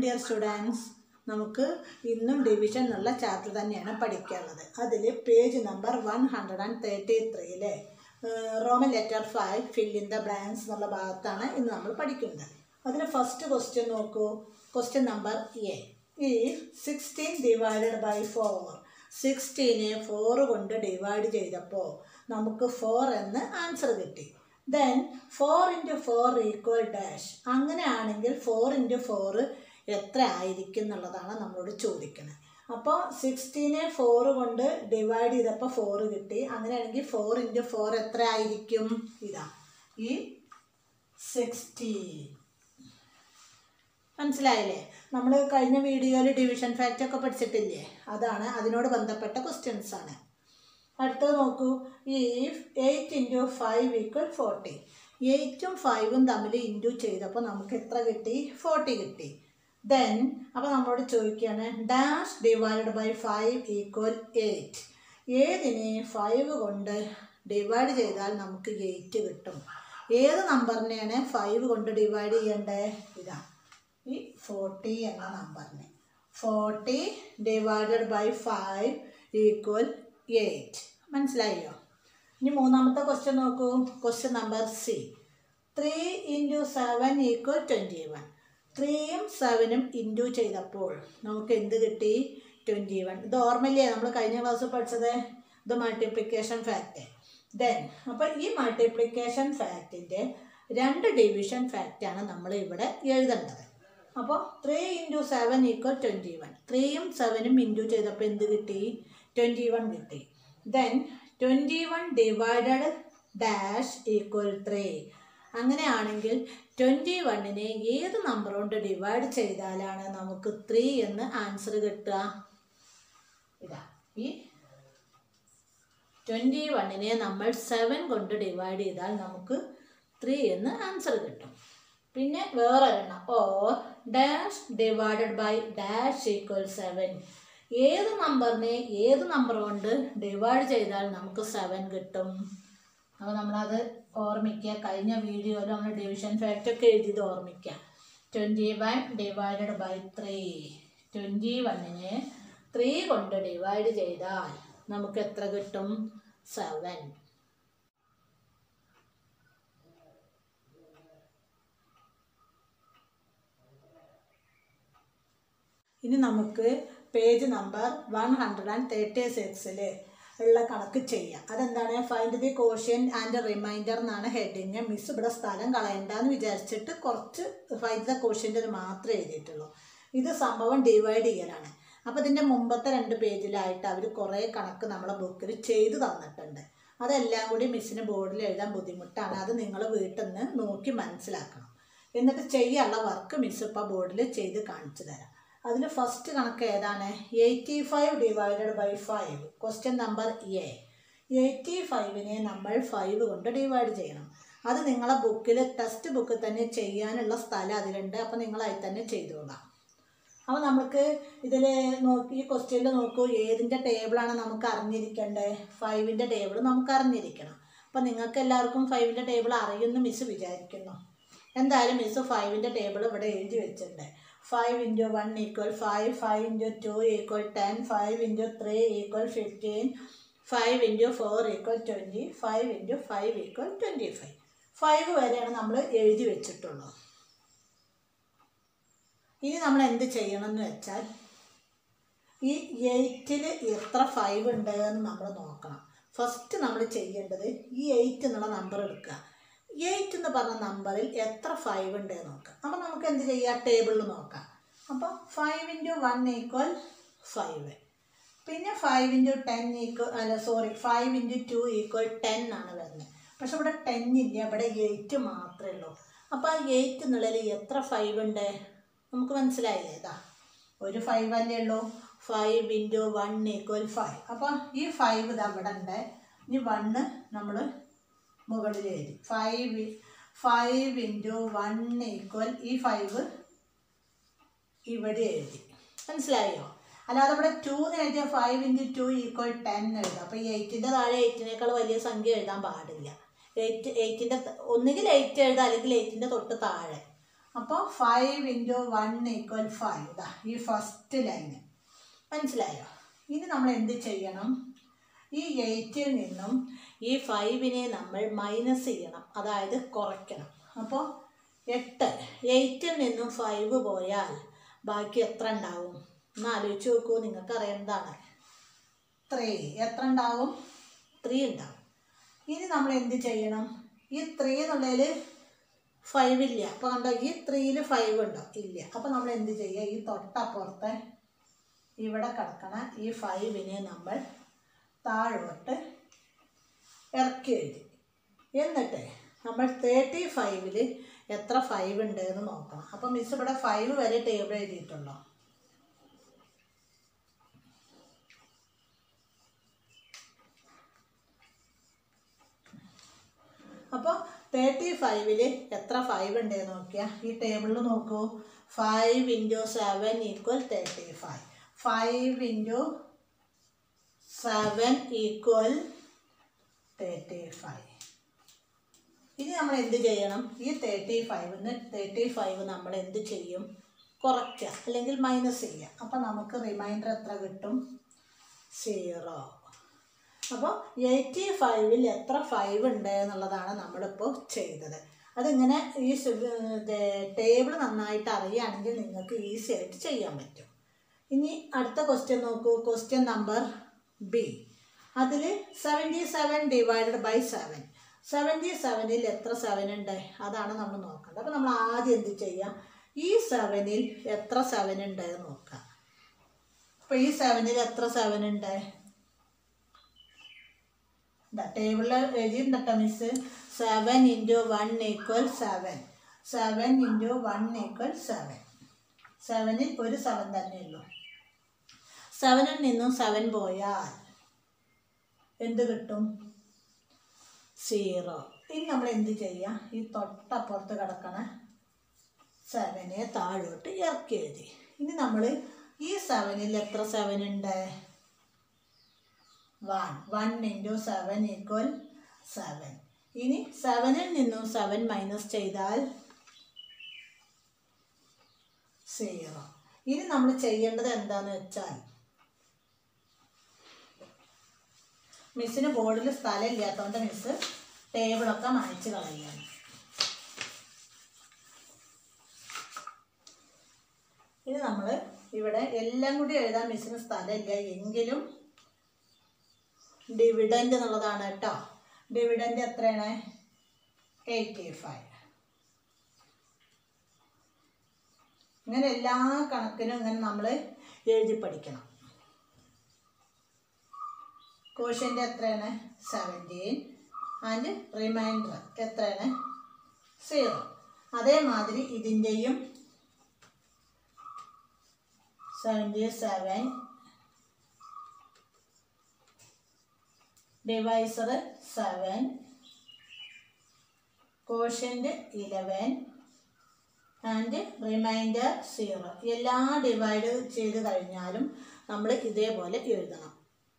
Dear students നമുക്ക് ഇന്നും division എന്നുള്ള ചാപ്റ്റർ തന്നെയാണ് പഠിക്കാനുള്ളത് അതിൽ page number one hundred and thirty ത്രീയിലെ roman letter five fill in the blanks എന്നുള്ള ഭാഗത്താണ് ഇന്ന് നമ്മൾ പഠിക്കുന്നത് അതിൽ ഫസ്റ്റ് ക്വസ്റ്റ്യൻ നോക്കൂ ക്വസ്റ്റ്യൻ നമ്പർ എ ഈ സിക്സ്റ്റീൻ ഡിവൈഡഡ് ബൈ ഫോർ സിക്സ്റ്റീനെ ഫോർ കൊണ്ട് ഡിവൈഡ് ചെയ്തപ്പോൾ നമുക്ക് ഫോർ എന്ന് ആൻസർ കിട്ടി then four into four equal dash അങ്ങനെയാണെങ്കിൽ ഫോർ ഇൻറ്റു ഫോർ എത്ര ആയിരിക്കും എന്നുള്ളതാണ് നമ്മളോട് ചോദിക്കുന്നത് അപ്പോൾ സിക്സ്റ്റീനെ ഫോർ കൊണ്ട് ഡിവൈഡ് ചെയ്തപ്പോൾ ഫോർ കിട്ടി അങ്ങനെയാണെങ്കിൽ ഫോർ ഇൻറ്റു ഫോർ എത്ര ആയിരിക്കും ഇതാ ഈ സിക്സ്റ്റീൻ മനസ്സിലായില്ലേ നമ്മൾ കഴിഞ്ഞ വീഡിയോയിൽ ഡിവിഷൻ ഫാക്റ്റ് ഒക്കെ പഠിച്ചിട്ടില്ലേ അതാണ് അതിനോട് ബന്ധപ്പെട്ട ക്വസ്റ്റ്യൻസ് ആണ് അടുത്തത് നോക്കൂ ഈ eight into five equal forty എയ്റ്റും ഫൈവും തമ്മിൽ ഇൻറ്റു ചെയ്തപ്പോൾ നമുക്ക് എത്ര കിട്ടി ഫോർട്ടി കിട്ടി ദെൻ അപ്പോൾ നമ്മളോട് ചോദിക്കുകയാണ് dash divide by five equal eight ഏതിനെ ഫൈവ് കൊണ്ട് ഡിവൈഡ് ചെയ്താൽ നമുക്ക് എയ്റ്റ് കിട്ടും ഏത് നമ്പറിനെയാണ് ഫൈവ് കൊണ്ട് ഡിവൈഡ് ചെയ്യേണ്ടത് ഇതാ ഈ ഫോർട്ടി എന്ന നമ്പറിനെ forty divided by five equal eight മനസ്സിലായോ ഇനി മൂന്നാമത്തെ ക്വസ്റ്റ്യൻ നോക്കൂ question number C three into seven equal twenty one ത്രീയും സെവനും ഇൻറ്റു ചെയ്തപ്പോൾ നമുക്ക് എന്ത് കിട്ടി ട്വൻറ്റി വൺ ഇത് ഓർമ്മയില്ലേ നമ്മൾ കഴിഞ്ഞ ക്ലാസ്സിൽ പഠിച്ചത് ഇത് മൾട്ടിപ്ലിക്കേഷൻ ഫാക്റ്റ് ദെൻ അപ്പോൾ ഈ മൾട്ടിപ്ലിക്കേഷൻ ഫാക്റ്റിൻ്റെ രണ്ട് ഡിവിഷൻ ഫാക്റ്റാണ് നമ്മൾ ഇവിടെ എഴുതേണ്ടത് അപ്പോൾ three into seven equal twenty one ത്രീയും സെവനും ഇൻറ്റു ചെയ്തപ്പോൾ എന്ത് കിട്ടി ട്വൻറ്റി വൺ കിട്ടി then twenty one divided dash equal three അങ്ങനെയാണെങ്കിൽ ട്വൻറ്റി വണ്ണിനെ ഏത് നമ്പർ കൊണ്ട് ഡിവൈഡ് ചെയ്താലാണ് നമുക്ക് ത്രീ എന്ന് ആൻസർ കിട്ടുക ഇതാ ഈ ട്വൻറ്റി വണ്ണിനെ നമ്മൾ സെവൻ കൊണ്ട് ഡിവൈഡ് ചെയ്താൽ നമുക്ക് ത്രീ എന്ന് ആൻസർ കിട്ടും പിന്നെ വേറെ ഒരെണ്ണം or dash divided by dash equal seven ഏത് നമ്പറിനെ ഏത് നമ്പർ കൊണ്ട് ഡിവൈഡ് ചെയ്താൽ നമുക്ക് സെവൻ കിട്ടും അപ്പോൾ നമ്മളത് ഓർമ്മിക്കുക കഴിഞ്ഞ വീഡിയോയിൽ നമ്മൾ ഡിവിഷൻ ഫാക്റ്റ് ഒക്കെ എഴുതിയത് ഓർമ്മിക്കുക twenty one divided by three twenty വണ്ണിനെ ത്രീ കൊണ്ട് ഡിവൈഡ് ചെയ്താൽ നമുക്ക് എത്ര കിട്ടും സെവൻ ഇനി നമുക്ക് page number one hundred and thirty സിക്സിൽ ഉള്ള കണക്ക് ചെയ്യാം അതെന്താണ് find the quotient and remainder എന്നാണ് ഹെഡിങ് മിസ് ഇവിടെ സ്ഥലം കളയണ്ടെന്ന് വിചാരിച്ചിട്ട് കുറച്ച് ഫൈൻഡ് ദ കോഷ്യൻ്റെ മാത്രമേ എഴുതിയിട്ടുള്ളൂ ഇത് സംഭവം ഡിവൈഡ് ചെയ്യലാണ് അപ്പോൾ ഇതിൻ്റെ മുമ്പത്തെ രണ്ട് പേജിലായിട്ട് അവർ കുറേ കണക്ക് നമ്മളെ ബുക്കിൽ ചെയ്തു തന്നിട്ടുണ്ട് അതെല്ലാം കൂടി മിസ്സിന് ബോർഡിൽ എഴുതാൻ ബുദ്ധിമുട്ടാണ് അത് നിങ്ങൾ വീട്ടിൽ നിന്ന് നോക്കി മനസ്സിലാക്കണം എന്നിട്ട് ചെയ്യാനുള്ള വർക്ക് മിസ് ഇപ്പോൾ ബോർഡിൽ ചെയ്ത് കാണിച്ചു തരാം അതിൽ ഫസ്റ്റ് കണക്ക് ഏതാണ് eighty five divided by five question number A eighty ഫൈവിനെ നമ്മൾ ഫൈവ് കൊണ്ട് ഡിവൈഡ് ചെയ്യണം അത് നിങ്ങളെ ബുക്കിൽ ടെക്സ്റ്റ് ബുക്കിൽ തന്നെ ചെയ്യാനുള്ള സ്ഥലം അതിലുണ്ട് അപ്പോൾ നിങ്ങളായി തന്നെ ചെയ്തോളാം അപ്പോൾ നമുക്ക് ഇതിൽ നോക്കി ഈ ക്വസ്റ്റ്യനിൽ നോക്കൂ ഏതിൻ്റെ ടേബിളാണ് നമുക്ക് അറിഞ്ഞിരിക്കേണ്ടത് ഫൈവിൻ്റെ ടേബിൾ നമുക്ക് അറിഞ്ഞിരിക്കണം അപ്പോൾ നിങ്ങൾക്ക് എല്ലാവർക്കും ഫൈവിൻ്റെ ടേബിൾ അറിയുമെന്ന് മിസ് വിചാരിക്കുന്നു എന്തായാലും മിസ് ഫൈവിൻ്റെ ടേബിൾ ഇവിടെ എഴുതി വെച്ചിട്ടുണ്ട് five into one equal five five into two equal ten five into three equal fifteen five into four equal twenty five into five equal twenty five five വരെയാണ് നമ്മൾ എഴുതി വെച്ചിട്ടുള്ളൂ ഇനി നമ്മൾ എന്ത് ചെയ്യണം എന്ന് വെച്ചാൽ ഈ എയ്റ്റിൽ എത്ര ഫൈവ് ഉണ്ട് എന്ന് നമ്മൾ നോക്കണം ഫസ്റ്റ് നമ്മൾ ചെയ്യേണ്ടത് ഈ എയ്റ്റ് എന്നുള്ള നമ്പർ എടുക്കുക എയ്റ്റ് എന്ന് പറഞ്ഞ നമ്പറിൽ എത്ര ഫൈവ് ഉണ്ട് എന്ന് നോക്കാം അപ്പോൾ നമുക്ക് എന്ത് ചെയ്യാം ടേബിളിൽ നോക്കാം അപ്പോൾ five into one equal five പിന്നെ ഫൈവ് ഇൻറ്റു ടെൻ ഈക്വൽ അല്ല sorry five into two equal ten ആണ് വരുന്നത് പക്ഷെ ഇവിടെ ടെൻ ഇല്ല ഇവിടെ എയ്റ്റ് മാത്രമേ ഉള്ളൂ അപ്പോൾ ആ എയ്റ്റ് എന്നുള്ളതിൽ എത്ര ഫൈവ് ഉണ്ട് നമുക്ക് മനസ്സിലായില്ലേ ഇതാ ഒരു ഫൈവ് അല്ലേ ഉള്ളൂ five into one equal five അപ്പോൾ ഈ ഫൈവ് ഇത് അവിടെ ഉണ്ട് ഇനി വണ്ണ് നമ്മൾ മുകളിൽ എഴുതി five five into one equal ഈ ഫൈവ് ഇവിടെ എഴുതി മനസ്സിലായോ അല്ലാതെ ഇവിടെ ടു എന്ന് എഴുതിയ five into two equal ten എഴുതാം അപ്പോൾ ഈ എയ്റ്റിൻ്റെ താഴെ എയ്റ്റിനേക്കാൾ വലിയ സംഖ്യ എഴുതാൻ പാടില്ല എയ്റ്റ് എയ്റ്റിൻ്റെ ഒന്നുകിൽ എയ്റ്റ് എഴുതാം അല്ലെങ്കിൽ എയ്റ്റിൻ്റെ തൊട്ട് താഴെ അപ്പോൾ five into one equal five ഇതാ ഈ ഫസ്റ്റ് ലൈന് മനസ്സിലായോ ഇനി നമ്മൾ എന്ത് ചെയ്യണം ഈ എയ്റ്റിൽ നിന്നും ഈ ഫൈവിനെ നമ്മൾ മൈനസ് ചെയ്യണം അതായത് കുറയ്ക്കണം അപ്പോൾ എട്ട് എയ്റ്റിൽ നിന്നും ഫൈവ് പോയാൽ ബാക്കി എത്ര ഉണ്ടാവും ഒന്ന് ആലോചിച്ച് നോക്കൂ നിങ്ങൾക്ക് അറിയേണ്ടതാണ് ത്രീ എത്ര ഉണ്ടാവും ത്രീ ഉണ്ടാവും ഇനി നമ്മൾ എന്ത് ചെയ്യണം ഈ ത്രീ എന്നുള്ളതിൽ ഫൈവ് ഇല്ല അപ്പോൾ കണ്ടോ ഈ ത്രീയിൽ ഫൈവ് ഉണ്ടോ ഇല്ല അപ്പോൾ നമ്മൾ എന്ത് ചെയ്യുക ഈ തൊട്ടപ്പുറത്തെ ഇവിടെ കിടക്കണ ഈ ഫൈവിനെ നമ്മൾ താഴോട്ട് ഇറക്കി എഴുതി എന്നിട്ട് നമ്മൾ തേർട്ടി ഫൈവിൽ എത്ര ഫൈവ് ഉണ്ട് എന്ന് നോക്കണം അപ്പം മിസ് ഇവിടെ ഫൈവ് വരെ ടേബിൾ എഴുതിയിട്ടുണ്ടോ അപ്പോൾ തേർട്ടി ഫൈവിൽ എത്ര ഫൈവ് ഉണ്ട് എന്ന് നോക്കിയാൽ ഈ ടേബിളിൽ നോക്കൂ five into seven equal thirty five five into seven equal thirty five ഇനി നമ്മൾ എന്ത് ചെയ്യണം ഈ തേർട്ടി ഫൈവിന് തേർട്ടി ഫൈവ് നമ്മൾ എന്ത് ചെയ്യും കുറയ്ക്കുക അല്ലെങ്കിൽ മൈനസ് ചെയ്യുക അപ്പോൾ നമുക്ക് റിമൈൻഡർ എത്ര കിട്ടും സീറോ അപ്പോൾ എയ്റ്റി ഫൈവിൽ എത്ര ഫൈവ് ഉണ്ട് എന്നുള്ളതാണ് നമ്മളിപ്പോൾ ചെയ്തത് അതിങ്ങനെ ഈ ടേബിൾ നന്നായിട്ട് അറിയുകയാണെങ്കിൽ നിങ്ങൾക്ക് ഈസി ആയിട്ട് ചെയ്യാൻ പറ്റും ഇനി അടുത്ത ക്വസ്റ്റ്യൻ നോക്കൂ ക്വസ്റ്റ്യൻ നമ്പർ ബി അതിൽ seventy seven divided by seven seventy സെവനിൽ എത്ര സെവൻ ഉണ്ട് അതാണ് നമ്മൾ നോക്കേണ്ടത് അപ്പോൾ നമ്മൾ ആദ്യം എന്ത് ചെയ്യാം ഈ സെവനിൽ എത്ര സെവൻ ഉണ്ട് എന്ന് നോക്കാം അപ്പോൾ ഈ സെവനിൽ എത്ര സെവൻ ഉണ്ട് ടേബിളിൽ എഴുതിയിട്ടുണ്ടോ miss seven into one equal seven seven into one equal seven സെവനിൽ ഒരു സെവൻ തന്നെയുള്ളൂ സെവനിൽ നിന്നും സെവൻ പോയാൽ എന്ത് കിട്ടും സീറോ ഇനി നമ്മൾ എന്ത് ചെയ്യുക ഈ തൊട്ടപ്പുറത്ത് കിടക്കണ സെവനെ താഴോട്ട് ഇറക്കി എഴുതി ഇനി നമ്മൾ ഈ സെവനിൽ എത്ര സെവൻ ഉണ്ട് one one into seven equal seven ഇനി സെവനിൽ നിന്നും സെവൻ മൈനസ് ചെയ്താൽ സീറോ ഇനി നമ്മൾ ചെയ്യേണ്ടത് എന്താണെന്ന് വെച്ചാൽ മിസ്സിന് ബോർഡിൽ സ്ഥലം ഇല്ലാത്തതുകൊണ്ട് മിസ്സ് ടേബിളൊക്കെ മായ്ച്ച് കളയുകയാണ് ഇനി നമ്മൾ ഇവിടെ എല്ലാം കൂടി എഴുതാൻ മിസ്സിന് സ്ഥലമില്ല എങ്കിലും ഡിവിഡൻഡ് എന്നുള്ളതാണ് കേട്ടോ ഡിവിഡൻഡ് എത്രയാണ് എയ്റ്റി ഫൈവ് ഇങ്ങനെ എല്ലാ കണക്കിനും ഇങ്ങനെ നമ്മൾ എഴുതി പഠിക്കണം കോഷ്യൻ്റെ എത്രയാണ് സെവൻറ്റീൻ ആൻഡ് റിമൈൻഡർ എത്രയാണ് സീറോ അതേമാതിരി ഇതിൻ്റെയും seventy seven divisor seven quotient eleven and remainder zero എല്ലാ ഡിവൈഡ് ചെയ്ത് കഴിഞ്ഞാലും നമ്മൾ ഇതേപോലെ എഴുതണം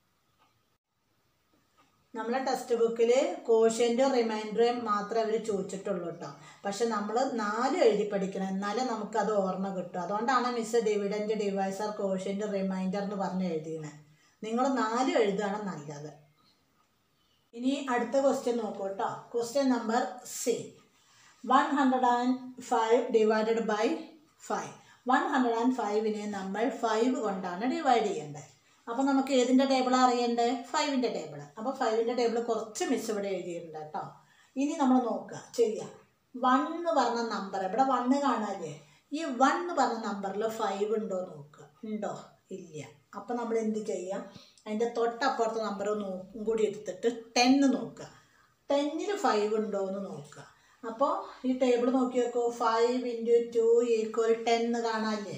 നമ്മളെ ടെക്സ്റ്റ് ബുക്കിൽ കോഷ്യൻ്റും റിമൈൻഡറും മാത്രമേ അവർ ചോദിച്ചിട്ടുള്ളൂ കേട്ടോ പക്ഷെ നമ്മൾ നാല് എഴുതി പഠിക്കണം എന്നാലേ നമുക്കത് ഓർമ്മ കിട്ടും അതുകൊണ്ടാണ് miss dividend divisor quotient remainder എന്ന് പറഞ്ഞ് എഴുതിയത് നിങ്ങൾ നാല് എഴുതുകയാണ് നല്ലത് ഇനി അടുത്ത ക്വസ്റ്റ്യൻ നോക്കൂ കേട്ടോ question number C one hundred and five divided by five one hundred and ഫൈവിനെ നമ്മൾ ഫൈവ് കൊണ്ടാണ് ഡിവൈഡ് ചെയ്യേണ്ടത് അപ്പോൾ നമുക്ക് ഏതിൻ്റെ ടേബിളാണ് അറിയേണ്ടത് ഫൈവിൻ്റെ ടേബിൾ അപ്പോൾ ഫൈവിൻ്റെ ടേബിൾ കുറച്ച് മിസ് ഇവിടെ എഴുതിയിട്ടുണ്ട് കേട്ടോ ഇനി നമ്മൾ നോക്കുക ചെയ്യാം വൺ എന്ന് പറഞ്ഞ നമ്പർ ഇവിടെ വണ്ണ് കാണാല്ലേ ഈ വൺ എന്ന് പറഞ്ഞ നമ്പറിൽ ഫൈവ് ഉണ്ടോ നോക്കുക ഉണ്ടോ ഇല്ല അപ്പോൾ നമ്മൾ എന്ത് ചെയ്യാം അതിൻ്റെ തൊട്ടപ്പുറത്തെ നമ്പർ നോക്കും കൂടി എടുത്തിട്ട് ടെന്ന് നോക്കുക ടെന്നിൽ ഫൈവ് ഉണ്ടോ എന്ന് നോക്കുക അപ്പോൾ ഈ ടേബിൾ നോക്കി നോക്കൂ five into two equal ten എന്ന് കാണാല്ലേ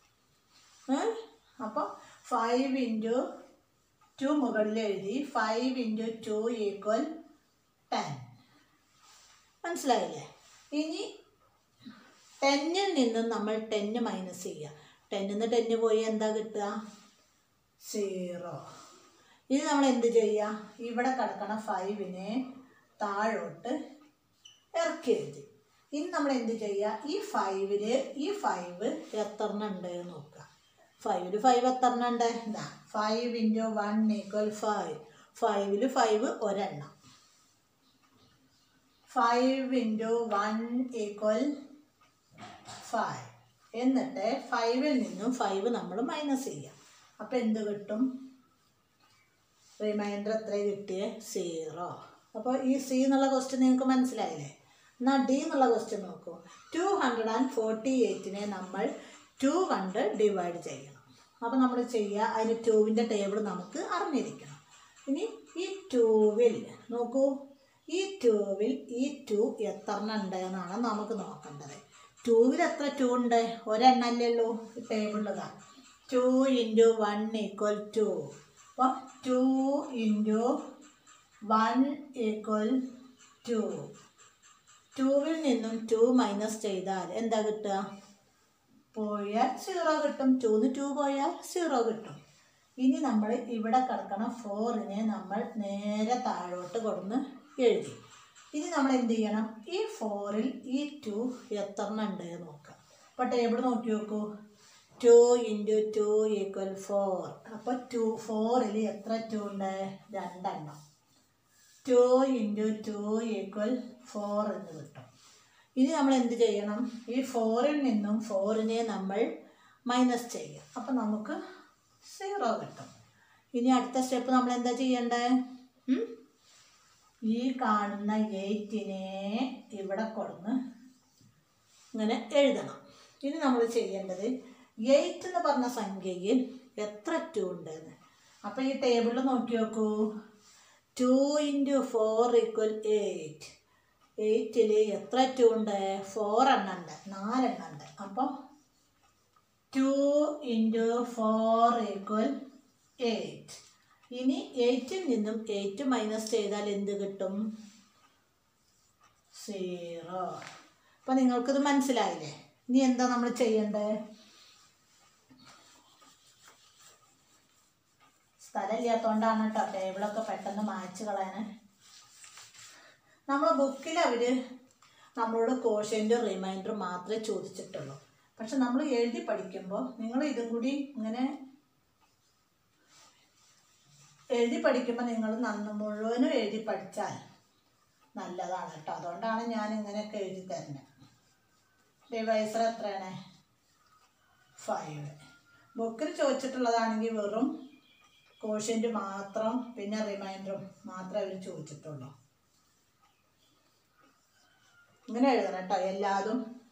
അപ്പോൾ ഫൈവ് ഇൻറ്റു ടു മുകളിൽ എഴുതി five into two equal ten മനസ്സിലായില്ലേ ഇനി ടെന്നിൽ നിന്നും നമ്മൾ ടെന്ന് മൈനസ് ചെയ്യുക ടെന്നിൽ നിന്ന് ടെന്ന് പോയി എന്താ കിട്ടുക സീറോ ഇനി നമ്മൾ എന്ത് ചെയ്യുക ഇവിടെ കിടക്കണ ഫൈവിനെ താഴോട്ട് ഇറക്കി എഴുതി ഇനി നമ്മൾ എന്ത് ചെയ്യുക ഈ ഫൈവില് ഈ ഫൈവ് എത്ര എണ്ണം ഉണ്ട് എന്ന് നോക്കുക ഫൈവില് ഫൈവ് എത്ര എണ്ണം ഉണ്ട് എന്താ five into one equal five ഫൈവില് ഫൈവ് ഒരെണ്ണം five into one equal five എന്നിട്ട് ഫൈവിൽ നിന്നും ഫൈവ് നമ്മൾ മൈനസ് ചെയ്യാം അപ്പോൾ എന്ത് കിട്ടും റിമൈൻഡർ എത്ര കിട്ടിയ സീറോ അപ്പോൾ ഈ സി എന്നുള്ള ക്വസ്റ്റ്യൻ നിങ്ങൾക്ക് മനസ്സിലായില്ലേ എന്നാൽ ഡി എന്നുള്ള ക്വസ്റ്റ്യൻ നോക്കൂ ടു ഹൺഡ്രഡ് ആൻഡ് ഫോർട്ടി എയ്റ്റിനെ നമ്മൾ ടു കൊണ്ട് ഡിവൈഡ് ചെയ്യണം അപ്പോൾ നമ്മൾ ചെയ്യുക അതിന് ടൂവിൻ്റെ ടേബിൾ നമുക്ക് അറിഞ്ഞിരിക്കണം ഇനി ഈ ടൂവിൽ നോക്കൂ ഈ ടൂവിൽ ഈ ടു എത്ര എണ്ണം ഉണ്ട് എന്നാണ് നമുക്ക് നോക്കേണ്ടത് ടൂവിൽ എത്ര ടു ഉണ്ട് ഒരെണ്ണല്ലേ ഉള്ളൂ ടേബിളിലതാ two into one equal two അപ്പം two into one equal two ടൂവിൽ നിന്നും ടു മൈനസ് ചെയ്താൽ എന്താ കിട്ടുക പോയാൽ സീറോ കിട്ടും ടൂന്ന് ടു പോയാൽ സീറോ കിട്ടും ഇനി നമ്മൾ ഇവിടെ കിടക്കണ ഫോറിനെ നമ്മൾ നേരെ താഴോട്ട് കൊടുന്ന് എഴുതി ഇനി നമ്മൾ എന്ത് ചെയ്യണം ഈ ഫോറിൽ ഈ ടു എത്ര എണ്ണം ഉണ്ട് എന്ന് നോക്കാം അപ്പോൾ ടേബിൾ നോക്കി നോക്കൂ two into two equal four അപ്പോൾ ടു ഫോറിൽ എത്ര ടു ഉണ്ട് രണ്ടെണ്ണം two into two equal four എന്ന് കിട്ടും ഇനി നമ്മൾ എന്ത് ചെയ്യണം ഈ ഫോറിൽ നിന്നും ഫോറിനെ നമ്മൾ മൈനസ് ചെയ്യും അപ്പം നമുക്ക് സീറോ കിട്ടും ഇനി അടുത്ത സ്റ്റെപ്പ് നമ്മൾ എന്താ ചെയ്യണ്ടേ ഉം? ഈ കാണുന്ന എയ്റ്റിനെ ഇവിടെ കൊടുന്ന് ഇങ്ങനെ എഴുതണം ഇനി നമ്മൾ ചെയ്യേണ്ടത് എയ്റ്റ് എന്ന് പറഞ്ഞ സംഖ്യയിൽ എത്ര ടു ഉണ്ടെന്ന് അപ്പോൾ ഈ ടേബിളിൽ നോക്കി നോക്കൂ two into four equal eight എയ്റ്റിൽ എത്ര ടു ഉണ്ട് ഫോർ എണ്ണം ഉണ്ട് നാലെണ്ണം ഉണ്ട് അപ്പം two into four equal eight ഇനി എയ്റ്റിൽ നിന്നും എയ്റ്റ് മൈനസ് ചെയ്താൽ എന്ത് കിട്ടും സീറോ അപ്പം നിങ്ങൾക്കിത് മനസ്സിലായില്ലേ ഇനി എന്താ നമ്മൾ ചെയ്യേണ്ടത് സ്ഥലമില്ലാത്തതുകൊണ്ടാണ് കേട്ടോ ടേബിളൊക്കെ പെട്ടെന്ന് മായ്ച്ച് കളയാൻ നമ്മളെ ബുക്കിൽ അവർ നമ്മളോട് കോഷ്യൻ്റെ റിമൈൻഡർ മാത്രമേ ചോദിച്ചിട്ടുള്ളൂ പക്ഷെ നമ്മൾ എഴുതി പഠിക്കുമ്പോൾ നിങ്ങൾ ഇതും കൂടി ഇങ്ങനെ എഴുതി പഠിക്കുമ്പോൾ നിങ്ങൾ നന്ന് മുഴുവനും എഴുതി പഠിച്ചാൽ നല്ലതാണ് കേട്ടോ അതുകൊണ്ടാണ് ഞാൻ ഇങ്ങനെയൊക്കെ എഴുതി തരുന്നത് ഡിവൈസർ എത്രയാണ് ഫൈവ് ബുക്കിൽ ചോദിച്ചിട്ടുള്ളതാണെങ്കിൽ വെറും കോഷ്യൻ്റ് മാത്രം പിന്നെ റിമൈൻഡറും മാത്രമേ അവർ ചോദിച്ചിട്ടുള്ളൂ ഇങ്ങനെ എഴുതണം കേട്ടോ എല്ലാതും